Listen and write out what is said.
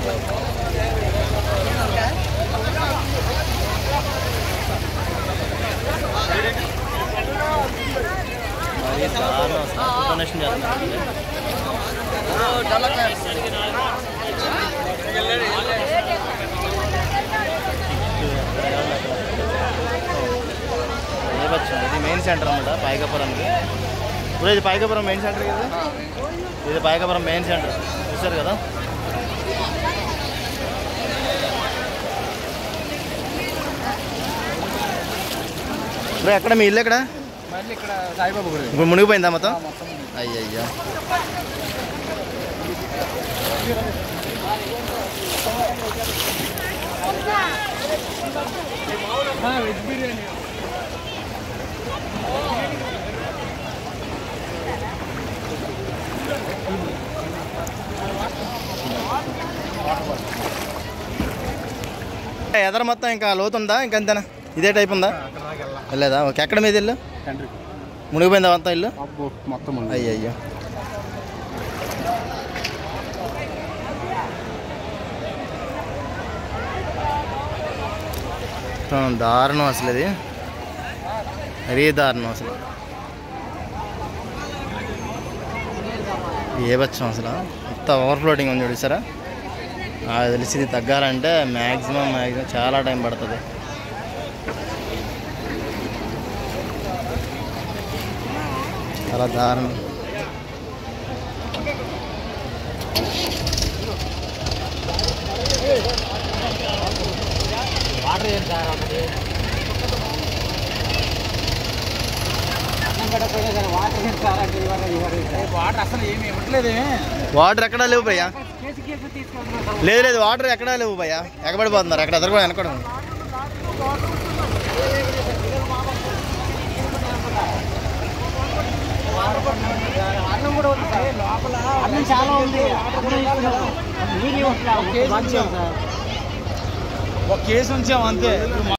మరి దారుణం అసలు డొనేషన్ చేస్తున్నారు నేపథ్యం ఇది మెయిన్ సెంటర్ అనమాట పాయకపురంకి ఇప్పుడు ఇది పాయకపురం మెయిన్ సెంటర్ కదా ఇది పాయకపురం మెయిన్ సెంటర్ చూసారు కదా ఇప్పుడు ఎక్కడ మీ ఇల్లు ఎక్కడ మళ్ళీ ఇక్కడ సాయిబాబా గుడి ఇప్పుడు మునిగిపోయిందా మొత్తం మొత్తం అయ్యయ్యా వెజ్ బిర్యానీ ఎదర మొత్తం ఇంకా లోతుందా ఇంకా అంతేనా ఇదే టైప్ ఉందా అక్కడ దాకా వెళ్ళాం వెళ్ళలేదా ఓకే ఎక్కడ మీద ఇల్లు తండ్రి మునిగిపోయిందా మొత్తం ఇల్లు అబ్బో మొత్తం ఉంది అయ్యయ్యో మొత్తం దారుణం అసలు ఇది మరీ దారుణం అసలు ఏ బచ్చం అసలు మొత్తం ఓవర్ఫ్లోటింగ్ ఉంది చూసారా నాకు తెలిసి ఇది తగ్గాలంటే మ్యాక్సిమం మ్యాక్సిమం చాలా టైం పడుతుంది చాలా దారుణం వాటర్ ఏంటి సార్ ఒకటి అన్నం పెట్టకపోయినా సరే వాటర్ ఏంటి సార్ అంటే ఇవ్వరు ఇవ్వరు వాటర్ అసలు ఏమి ఇవ్వట్లేదే వాటర్ ఎక్కడా లేవు భయ్యా కేసు కేసు తీసుకెళ్తున్నారు లేదు లేదు వాటర్ ఎక్కడా లేవు భయ్యా ఎక్కబడిపోతున్నారు అక్కడ ఎదురు కూడా వెనకడం అన్నం కూడా ఉంది సార్ లోపల అన్నం చాలా ఉంది అన్నం ఇస్తున్నారు. నీళ్ళు ఇవ్వట్లేదు. ఒక కేసు ఉంచాం సార్ ఒక కేసు ఉంచాం అంతే